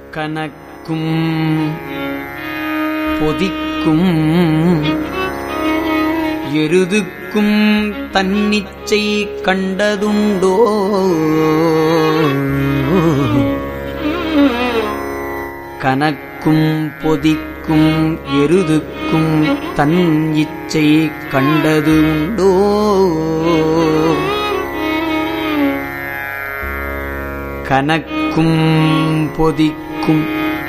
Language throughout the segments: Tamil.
கனக்கும் பொதிக்கும் எருதுக்கும் தன்னிச்சை கண்டதுண்டோ கனக்கும் பொதிக்கும் எருதுக்கும் தன் இச்சை கண்டது உண்டோ கனக்கும் பொதிக்கும்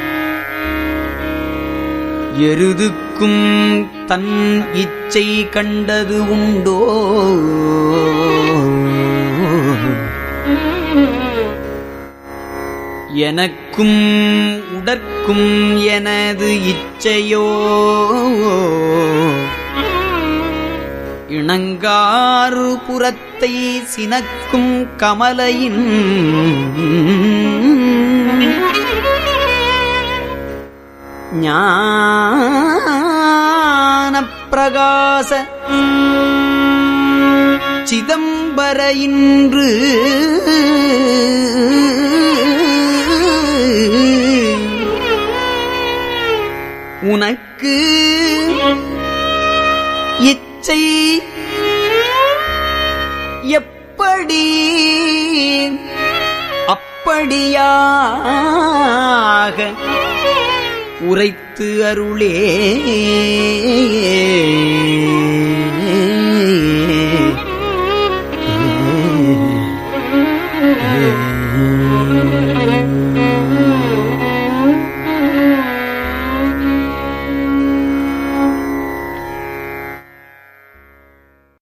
எருதுக்கும் தன் இச்சை கண்டது உண்டோ எனக்கும் உடற்கும் எனது இச்சையோ இணங்காறு புறத்தை சினக்கும் கமலையின் ஞானப்பிரகாச சிதம்பர இன்று உனக்கு இச்சை எப்படி அப்படியாக உரைத்து அருளே